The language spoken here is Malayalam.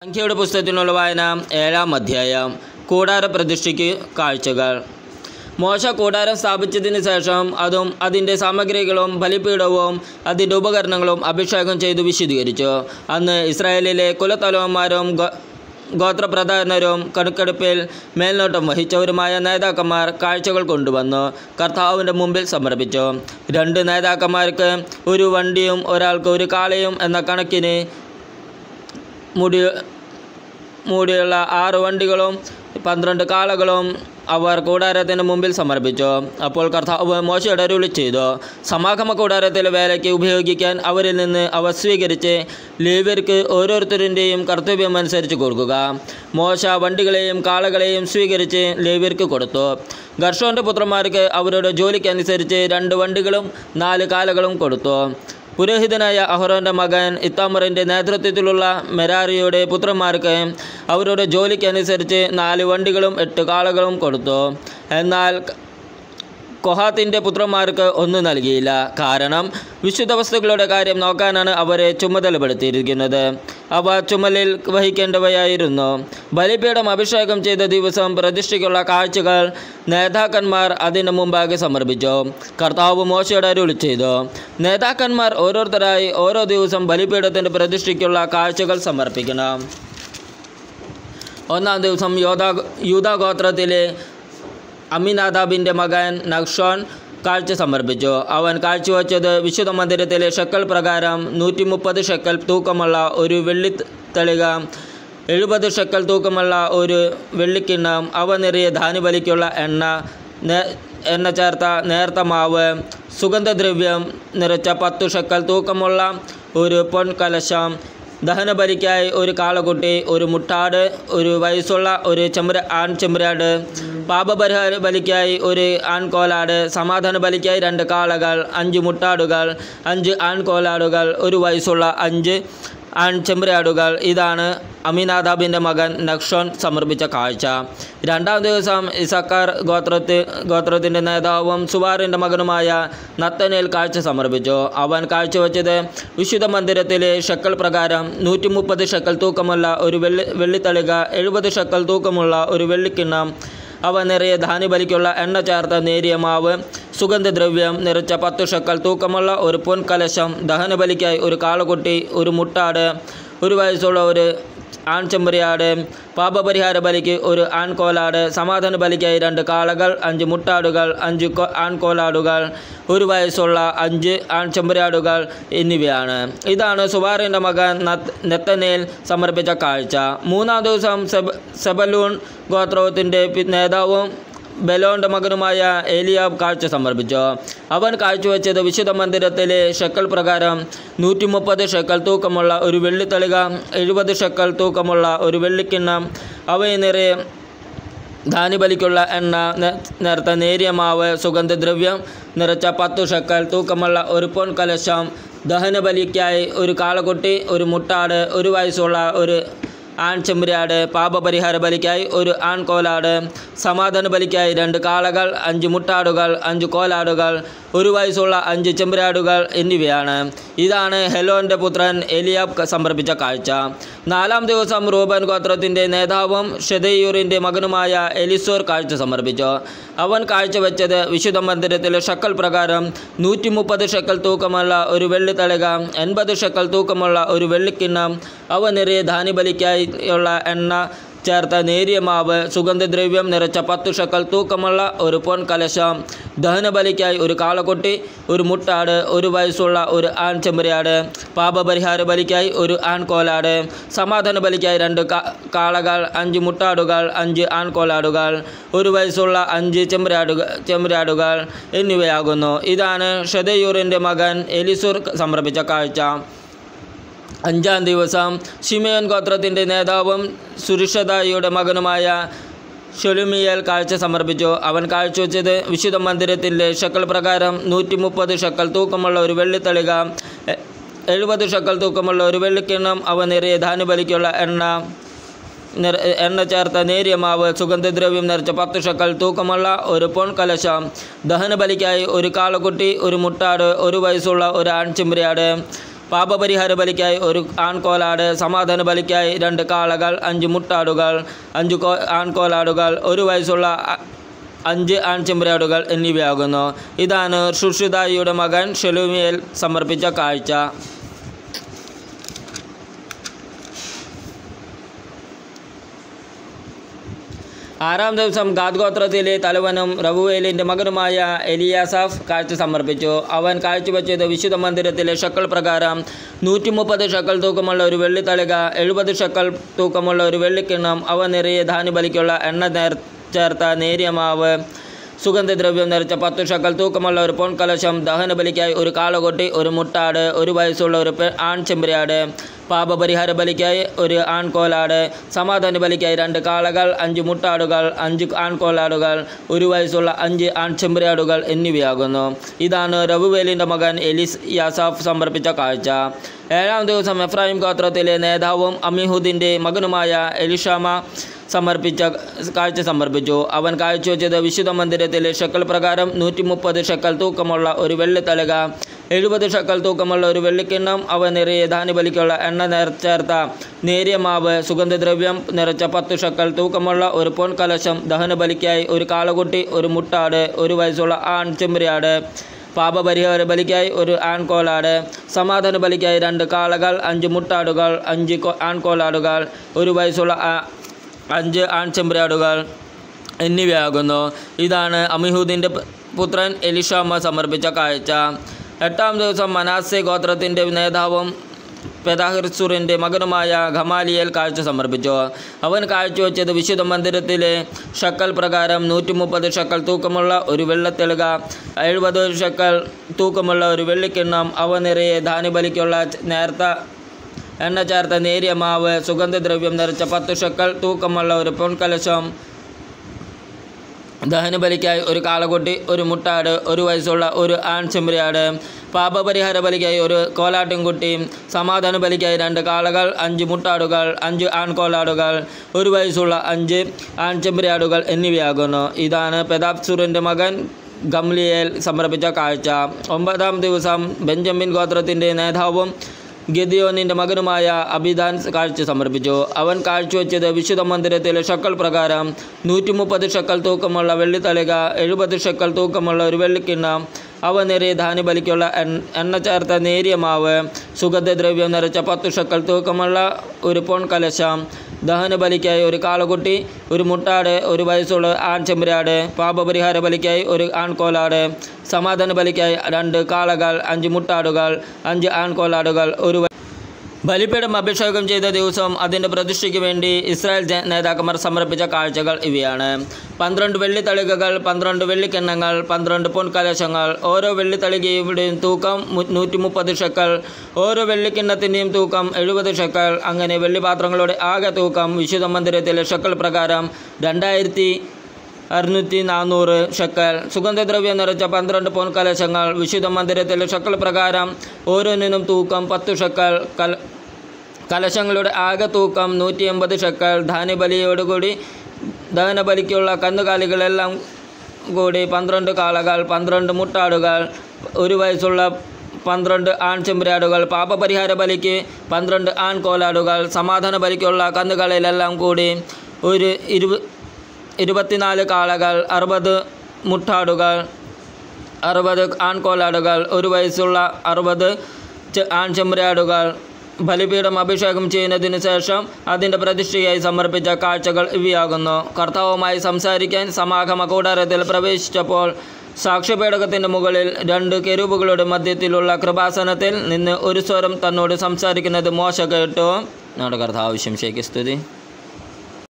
സംഖ്യയുടെ പുസ്തകത്തിനുള്ള വായന ഏഴാം അധ്യായം കൂടാര പ്രതിഷ്ഠയ്ക്ക് കാഴ്ചകൾ മോശ കൂടാരം സ്ഥാപിച്ചതിന് ശേഷം അതും അതിൻ്റെ സാമഗ്രികളും ബലിപീഠവും അതിൻ്റെ ഉപകരണങ്ങളും അഭിഷേകം ചെയ്തു വിശദീകരിച്ചു അന്ന് ഇസ്രായേലിലെ കുലത്തലവന്മാരും ഗോ- ഗോത്രപ്രധാനരും കണക്കെടുപ്പിൽ മേൽനോട്ടം വഹിച്ചവരുമായ നേതാക്കന്മാർ കാഴ്ചകൾ കൊണ്ടുവന്നു കർത്താവിൻ്റെ മുമ്പിൽ സമർപ്പിച്ചു രണ്ട് നേതാക്കന്മാർക്ക് ഒരു വണ്ടിയും ഒരാൾക്ക് ഒരു കാളയും എന്ന കണക്കിന് മുടി മൂടിയുള്ള ആറ് വണ്ടികളും പന്ത്രണ്ട് കാളകളും അവർ കൂടാരത്തിന് മുമ്പിൽ സമർപ്പിച്ചു അപ്പോൾ കർത്താവ് മോശയുടെ അരുളി ചെയ്തു സമാഗമ കൂടാരത്തിലെ വേലയ്ക്ക് ഉപയോഗിക്കാൻ അവരിൽ നിന്ന് അവ സ്വീകരിച്ച് ലേവ്യർക്ക് ഓരോരുത്തരിൻ്റെയും കർത്തവ്യം അനുസരിച്ച് കൊടുക്കുക മോശ വണ്ടികളെയും കാളകളെയും സ്വീകരിച്ച് ലേവ്യർക്ക് കൊടുത്തു ഗർഷോൻ്റെ പുത്രന്മാർക്ക് അവരുടെ ജോലിക്കനുസരിച്ച് രണ്ട് വണ്ടികളും നാല് കാലകളും കൊടുത്തു പുരോഹിതനായ അഹ്റോൻ്റെ മകൻ ഇത്താമറിൻ്റെ നേതൃത്വത്തിലുള്ള മെരാറിയുടെ പുത്രന്മാർക്ക് അവരുടെ ജോലിക്കനുസരിച്ച് നാല് വണ്ടികളും എട്ട് കാളകളും കൊടുത്തു എന്നാൽ കൊഹാത്തിൻ്റെ പുത്രന്മാർക്ക് ഒന്നും നൽകിയില്ല കാരണം വിശുദ്ധ വസ്തുക്കളുടെ കാര്യം നോക്കാനാണ് അവരെ ചുമതലപ്പെടുത്തിയിരിക്കുന്നത് അവ ചുമലിൽ വഹിക്കേണ്ടവയായിരുന്നു ബലിപീഠം അഭിഷേകം ചെയ്ത ദിവസം പ്രതിഷ്ഠയ്ക്കുള്ള കാഴ്ചകൾ നേതാക്കന്മാർ അതിന് മുമ്പാകെ സമർപ്പിച്ചു കർത്താവ് മോശയുടെ അരുളി ചെയ്തു നേതാക്കന്മാർ ഓരോരുത്തരായി ഓരോ ദിവസം ബലിപീഠത്തിൻ്റെ പ്രതിഷ്ഠയ്ക്കുള്ള കാഴ്ചകൾ സമർപ്പിക്കണം ഒന്നാം ദിവസം യോധാ യൂതാഗോത്രത്തിലെ അമിനാദാബിൻ്റെ മകൻ നക്ഷോൻ കാഴ്ച സമർപ്പിച്ചു അവൻ കാഴ്ചവെച്ചത് വിശുദ്ധ മന്ദിരത്തിലെ ഷക്കൽ പ്രകാരം നൂറ്റി മുപ്പത് ഷക്കൽ തൂക്കമുള്ള ഒരു വെള്ളി തളിക എഴുപത് ഷക്കൽ തൂക്കമുള്ള ഒരു വെള്ളിക്കിണ്ണം അവ നിറയെ ധാന്യബലിക്കുള്ള എണ്ണ നേ- എണ്ണ ചേർത്ത നേർത്ത മാവ് സുഗന്ധദ്രവ്യം നിറച്ച പത്തു ഷക്കൽ തൂക്കമുള്ള ഒരു പൊൻകലശം ദഹനബലിക്കായി ഒരു കാളക്കുട്ടി ഒരു മുട്ടാട് ഒരു വയസ്സുള്ള ഒരു ചെമ്പര ആൺ ചെമ്പരാട് പാപപരിഹാര ബലിക്കായി ഒരു ആൺകോലാട് സമാധാന ബലിക്കായി രണ്ട് കാളകൾ അഞ്ച് മുട്ടാടുകൾ അഞ്ച് ആൺകോലാടുകൾ ഒരു വയസ്സുള്ള അഞ്ച് ആൺ ചെമ്പരാടുകൾ ഇതാണ് അമിനാദാബിൻ്റെ മകൻ നക്ഷോൻ സമർപ്പിച്ച കാഴ്ച രണ്ടാം ദിവസം ഇസക്കാർ ഗോത്രത്തി ഗോത്രത്തിൻ്റെ നേതാവും സുവാറിൻ്റെ മകനുമായ നത്തനേൽ കാഴ്ച സമർപ്പിച്ചു അവൻ കാഴ്ചവെച്ചത് വിശുദ്ധ മന്ദിരത്തിലെ ഷക്കൽ പ്രകാരം നൂറ്റി മുപ്പത് ഷക്കൽ തൂക്കമുള്ള ഒരു വെള്ളി വെള്ളിത്തളിക എഴുപത് ഷക്കൽ തൂക്കമുള്ള ഒരു വെള്ളിക്കിണ്ണം അവ നിറയെ ധാന്യബലിക്കുള്ള എണ്ണ ചേർത്ത നേരിയ മാവ് സുഗന്ധദ്രവ്യം നിറച്ച പത്ത് ഷക്കൽ തൂക്കമുള്ള ഒരു പൊൻകലശം ദഹനബലിക്കായി ഒരു കാളക്കുട്ടി ഒരു മുട്ടാട് ഒരു വയസ്സുള്ള ഒരു ആൺചെമ്പരിയാട് പാപപരിഹാര ബലിക്ക് ഒരു ആൺകോലാട് സമാധാന ബലിക്കായി രണ്ട് കാളകൾ അഞ്ച് മുട്ടാടുകൾ അഞ്ച് കൊ- ആൺകോലാടുകൾ ഒരു വയസ്സുള്ള അഞ്ച് ആൺചെമ്പരിയാടുകൾ എന്നിവയാണ് ഇതാണ് സുബാറിൻ്റെ മകൻ നത്ത് നെത്തനേൽ സമർപ്പിച്ച കാഴ്ച മൂന്നാം ദിവസം സെബ സെബലൂൺ ഗോത്രത്തിൻ്റെ പി- നേതാവും ബെലോന്റെ മകനുമായ ഏലിയാബ് കാഴ്ച സമർപ്പിച്ചു അവൻ കാഴ്ചവെച്ചത് വിശുദ്ധ മന്ദിരത്തിലെ ഷെക്കൽ പ്രകാരം നൂറ്റി മുപ്പത് ഷെക്കൽ തൂക്കമുള്ള ഒരു വെള്ളിത്തളിക എഴുപത് ഷെക്കൽ തൂക്കമുള്ള ഒരു വെള്ളിക്കിണ്ണം അവയെ നിറയെ ധാന്യബലിക്കുള്ള എണ്ണ നെ- നേർത്ത നേരിയ മാവ് സുഗന്ധദ്രവ്യം നിറച്ച പത്തു ഷക്കൽ തൂക്കമുള്ള ഒരു പൊൻ കലശം ദഹനബലിക്കായി ഒരു കാളക്കുട്ടി ഒരു മുട്ടാട് ഒരു വയസ്സുള്ള ഒരു ആൺ ചെമ്പരിയാട് പാപപരിഹാര ബലിക്കായി ഒരു ആൺകോലാട് സമാധാന ബലിക്കായി രണ്ട് കാളകൾ അഞ്ച് മുട്ടാടുകൾ അഞ്ച് കോലാടുകൾ ഒരു വയസ്സുള്ള അഞ്ച് ചെമ്പരാടുകൾ എന്നിവയാണ് ഇതാണ് ഹെലോൻ്റെ പുത്രൻ എലിയാബ് ക- സമർപ്പിച്ച കാഴ്ച നാലാം ദിവസം റൂബൻ ഗോത്രത്തിൻ്റെ നേതാവും ഷെദയൂറിൻ്റെ മകനുമായ എലിസോർ കാഴ്ച സമർപ്പിച്ചു അവൻ കാഴ്ചവെച്ചത് വിശുദ്ധ മന്ദിരത്തിലെ ഷക്കൽ പ്രകാരം നൂറ്റി മുപ്പത് ഷക്കൽ തൂക്കമുള്ള ഒരു വെള്ളിത്തളിക എൺപത് ഷക്കൽ തൂക്കമുള്ള ഒരു വെള്ളിക്കിണ്ണം അവ നിറയെ ധാന്യബലിക്കായി ഉള്ള എണ്ണ ചേർത്ത നേരിയ മാവ് സുഗന്ധദ്രവ്യം നിറച്ച പത്തു ഷക്കൽ തൂക്കമുള്ള ഒരു പൊൻ കലശം ദഹനബലിക്കായി ഒരു കാളക്കുട്ടി ഒരു മുട്ടാട് ഒരു വയസ്സുള്ള ഒരു ആൺ ചെമ്പരിയാട് പാപപരിഹാര ബലിക്കായി ഒരു ആൺകോലാട് സമാധാന ബലിക്കായി രണ്ട് കാ- കാളകൾ അഞ്ച് മുട്ടാടുകൾ അഞ്ച് ആൺകോലാടുകൾ ഒരു വയസ്സുള്ള അഞ്ച് ചെമ്പരാടുകൾ ചെമ്പരാടുകൾ എന്നിവയാകുന്നു ഇതാണ് ഷെദയൂറിൻ്റെ മകൻ എലിസൂർ സമർപ്പിച്ച കാഴ്ച അഞ്ചാം ദിവസം ഷിമയോൻ ഗോത്രത്തിൻ്റെ നേതാവും സുരിഷദായിയുടെ മകനുമായ ഷൊലുമിയൽ കാഴ്ച സമർപ്പിച്ചു അവൻ കാഴ്ചവെച്ചത് വിശുദ്ധ മന്ദിരത്തിൻ്റെ ഷക്കൽ പ്രകാരം നൂറ്റി മുപ്പത് ഷക്കൽ തൂക്കമുള്ള ഒരു വെള്ളിത്തളിക എ- എഴുപത് ഷക്കൽ തൂക്കമുള്ള ഒരു വെള്ളിക്കിണ്ണം അവ നിറയെ ധാന്യബലിക്കുള്ള എണ്ണ നിറ എണ്ണ ചേർത്ത നേരിയ മാവ് സുഗന്ധദ്രവ്യം നിറച്ച പത്ത് ഷക്കൽ തൂക്കമുള്ള ഒരു പൊൺ കലശം ദഹനബലിക്കായി ഒരു കാളക്കുട്ടി ഒരു മുട്ടാട് ഒരു വയസ്സുള്ള ഒരു ആൺചിമ്പ്രിയാട് പാപപരിഹാര ബലിക്കായി ഒരു ആൺകോലാട് സമാധാന ബലിക്കായി രണ്ട് കാളകൾ അഞ്ച് മുട്ടാടുകൾ അഞ്ച് കോ ആൺകോലാടുകൾ ഒരു വയസ്സുള്ള അ- അഞ്ച് ആൺചെമ്പരാടുകൾ എന്നിവയാകുന്നു ഇതാണ് ഷുഷിദായിയുടെ മകൻ ഷെലുമിയേൽ സമർപ്പിച്ച കാഴ്ച ആറാം ദിവസം ഗാദ് ഗോത്രത്തിലെ തലവനും റവുവേലിൻ്റെ മകനുമായ എലിയാസാഫ് കാഴ്ച സമർപ്പിച്ചു അവൻ കാഴ്ചവെച്ചത് വിശുദ്ധ മന്ദിരത്തിലെ ഷക്കൾ പ്രകാരം നൂറ്റി മുപ്പത് ഷക്കൾ തൂക്കമുള്ള ഒരു വെള്ളിത്തളിക എഴുപത് ഷക്കൾ തൂക്കമുള്ള ഒരു വെള്ളിക്കിണ്ണം അവ നിറയെ ധാന്യബലിക്കുള്ള എണ്ണ നേർ ചേർത്ത നേരിയ മാവ് സുഗന്ധദ്രവ്യം നിറച്ച പത്തു ഷക്കൽ തൂക്കമുള്ള ഒരു പൊൻകലശം ദഹനബലിക്കായി ഒരു കാളകൊട്ടി ഒരു മുട്ടാട് ഒരു വയസ്സുള്ള ഒരു പെ ആൺ ചെമ്പരിയാട് പാപപരിഹാര ബലിക്കായി ഒരു ആൺകോലാട് സമാധാന ബലിക്കായി രണ്ട് കാളകൾ അഞ്ച് മുട്ടാടുകൾ അഞ്ച് ആൺകോലാടുകൾ ഒരു വയസ്സുള്ള അഞ്ച് ആൺചെമ്പരിയാടുകൾ എന്നിവയാകുന്നു ഇതാണ് റവുവേലിൻ്റെ മകൻ എലിസ് യാസാഫ് സമർപ്പിച്ച കാഴ്ച ഏഴാം ദിവസം എഫ്രാഹിം ഗോത്രത്തിലെ നേതാവും അമിഹുദിൻ്റെ മകനുമായ എലിഷാമ സമർപ്പിച്ച കാഴ്ച സമർപ്പിച്ചു അവൻ കാഴ്ചവെച്ചത് വിശുദ്ധ മന്ദിരത്തിലെ ഷക്കൽ പ്രകാരം നൂറ്റി മുപ്പത് ഷക്കൽ തൂക്കമുള്ള ഒരു വെള്ളിത്തലക എഴുപത് ഷക്കൽ തൂക്കമുള്ള ഒരു വെള്ളിക്കിണ്ണം അവ നിറയെ ധാന്യബലിക്കുള്ള എണ്ണ നേർ ചേർത്ത നേരിയ മാവ് സുഗന്ധദ്രവ്യം നിറച്ച പത്ത് ഷക്കൽ തൂക്കമുള്ള ഒരു പൊൻകലശം ദഹനബലിക്കായി ഒരു കാളകുട്ടി ഒരു മുട്ടാട് ഒരു വയസ്സുള്ള ആൺ ചെമ്പരിയാട് പാപപരിഹാര ബലിക്കായി ഒരു ആൺകോലാട് സമാധാന ബലിക്കായി രണ്ട് കാളകൾ അഞ്ച് മുട്ടാടുകൾ അഞ്ച് കോ- ആൺകോലാടുകൾ ഒരു വയസ്സുള്ള ആ- അഞ്ച് ആൺചെമ്പരാടുകൾ എന്നിവയാകുന്നു ഇതാണ് അമിഹൂദിൻ്റെ പ് പുത്രൻ എലിഷാമ സമർപ്പിച്ച കാഴ്ച എട്ടാം ദിവസം മനാസെ ഗോത്രത്തിൻ്റെ നേതാവും പെതാഹിർസുറിൻ്റെ മകനുമായ ഖമാലിയൽ കാഴ്ച സമർപ്പിച്ചു അവൻ കാഴ്ചവെച്ചത് വിശുദ്ധ മന്ദിരത്തിലെ ഷക്കൽ പ്രകാരം നൂറ്റി മുപ്പത് ഷക്കൽ തൂക്കമുള്ള ഒരു വെള്ളത്തെളുക എഴുപത് ഷക്കൽ തൂക്കമുള്ള ഒരു വെള്ളിക്കിണ്ണം അവ നിറയെ ധാന്യബലിക്കുള്ള നേർത്ത എണ്ണ ചേർത്ത നേരിയ മാവ് സുഗന്ധദ്രവ്യം നിറച്ച പത്ത് ഷക്കൽ തൂക്കമുള്ള ഒരു പൊൻകലശം ദഹനബലിക്കായി ഒരു കാളകുട്ടി ഒരു മുട്ടാട് ഒരു വയസ്സുള്ള ഒരു ആൺ ചെമ്പരിയാട് പാപപരിഹാര ബലിക്കായി ഒരു കോലാട്ടിൻകുട്ടി സമാധാന ബലിക്കായി രണ്ട് കാളകൾ അഞ്ച് മുട്ടാടുകൾ അഞ്ച് ആൺകോലാടുകൾ ഒരു വയസ്സുള്ള അഞ്ച് ആൺ ചെമ്പരിയാടുകൾ എന്നിവയാകുന്നു ഇതാണ് പെതാപ്സുറിൻ്റെ മകൻ ഗംലിയേൽ സമർപ്പിച്ച കാഴ്ച ഒമ്പതാം ദിവസം ബെഞ്ചമിൻ ഗോത്രത്തിൻ്റെ നേതാവും ഗദിയോനിൻ്റെ മകനുമായ അബിദാൻ കാഴ്ച സമർപ്പിച്ചു അവൻ കാഴ്ചവെച്ചത് വിശുദ്ധ മന്ദിരത്തിലെ ഷക്കൽ പ്രകാരം നൂറ്റി മുപ്പത് ഷക്കൽ തൂക്കമുള്ള വെള്ളിത്തളിക എഴുപത് ഷക്കൽ തൂക്കമുള്ള ഒരു വെള്ളിക്കിണ്ണം അവ നിറയെ ധാന്യബലിക്കുള്ള എണ്ണ എണ്ണ ചേർത്ത നേരിയ മാവ് സുഗന്ധദ്രവ്യം നിറച്ച പത്തു ഷക്കൽ തൂക്കമുള്ള ഒരു പൊൻകലശം ദഹനബലിക്കായി ഒരു കാളകുട്ടി ഒരു മുട്ടാട് ഒരു വയസ്സുള്ള ആൺ ചെമ്പരാട് പാപപരിഹാര ബലിക്കായി ഒരു ആൺകോലാട് സമാധാന ബലിക്കായി രണ്ട് കാളകൾ അഞ്ച് മുട്ടാടുകൾ അഞ്ച് ആൺകോലാടുകൾ ഒരു വ- ബലിപീഠം അഭിഷേകം ചെയ്ത ദിവസം അതിൻ്റെ പ്രതിഷ്ഠയ്ക്ക് വേണ്ടി ഇസ്രായേൽ ജ- നേതാക്കന്മാർ സമർപ്പിച്ച കാഴ്ചകൾ ഇവയാണ് പന്ത്രണ്ട് വെള്ളിത്തളികകൾ പന്ത്രണ്ട് വെള്ളിക്കിണ്ണങ്ങൾ പന്ത്രണ്ട് പൊൻകലശങ്ങൾ ഓരോ വെള്ളിത്തളികയുടെയും തൂക്കം മു- നൂറ്റി മുപ്പത് ഷെക്കൽ ഓരോ വെള്ളിക്കിണ്ണത്തിൻ്റെയും തൂക്കം എഴുപത് ഷെക്കൽ അങ്ങനെ വെള്ളിപാത്രങ്ങളുടെ ആകെ തൂക്കം വിശുദ്ധ മന്ദിരത്തിലെ ഷെക്കൽ പ്രകാരം രണ്ടായിരത്തി അറുന്നൂറ്റി നാനൂറ് ഷക്കൽ സുഗന്ധദ്രവ്യം നിറച്ച പന്ത്രണ്ട് പൊൻകലശങ്ങൾ വിശുദ്ധ മന്ദിരത്തിലെ ഷക്കൽ പ്രകാരം ഓരോന്നിനും തൂക്കം പത്തു ഷക്കൽ കൽ കലശങ്ങളുടെ ആകെ തൂക്കം നൂറ്റി എൺപത് ഷക്കൽ ധാന്യബലിയോടുകൂടി ദഹനബലിക്കുള്ള കന്നുകാലികളെല്ലാം കൂടി പന്ത്രണ്ട് കാളകൾ പന്ത്രണ്ട് മുട്ടാടുകൾ ഒരു വയസ്സുള്ള പന്ത്രണ്ട് ആൺ ചെമ്പരാടുകൾ പാപപരിഹാര ബലിക്ക് പന്ത്രണ്ട് ആൺ കോലാടുകൾ സമാധാന ബലിക്കുള്ള കന്നുകാലികളെല്ലാം കൂടി ഒരു ഇരുപ ഇരുപത്തിനാല് കാളകൾ അറുപത് മുട്ടാടുകൾ അറുപത് ആൺകോലാടുകൾ ഒരു വയസ്സുള്ള അറുപത് ചെ- ആൺചെമ്പരാടുകൾ ബലിപീഠം അഭിഷേകം ചെയ്യുന്നതിന് ശേഷം അതിൻ്റെ പ്രതിഷ്ഠയായി സമർപ്പിച്ച കാഴ്ചകൾ ഇവയാകുന്നു കർത്താവുമായി സംസാരിക്കാൻ സമാഗമ കൂടാരത്തിൽ പ്രവേശിച്ചപ്പോൾ സാക്ഷ്യപേടകത്തിൻ്റെ മുകളിൽ രണ്ട് കെരൂബുകളുടെ മധ്യത്തിലുള്ള കൃപാസനത്തിൽ നിന്ന് ഒരു സ്വരം തന്നോട് സംസാരിക്കുന്നത് മോശ കേട്ടു നമ്മുടെ കർത്താവ് ശംശയ്ക്ക് സ്തുതി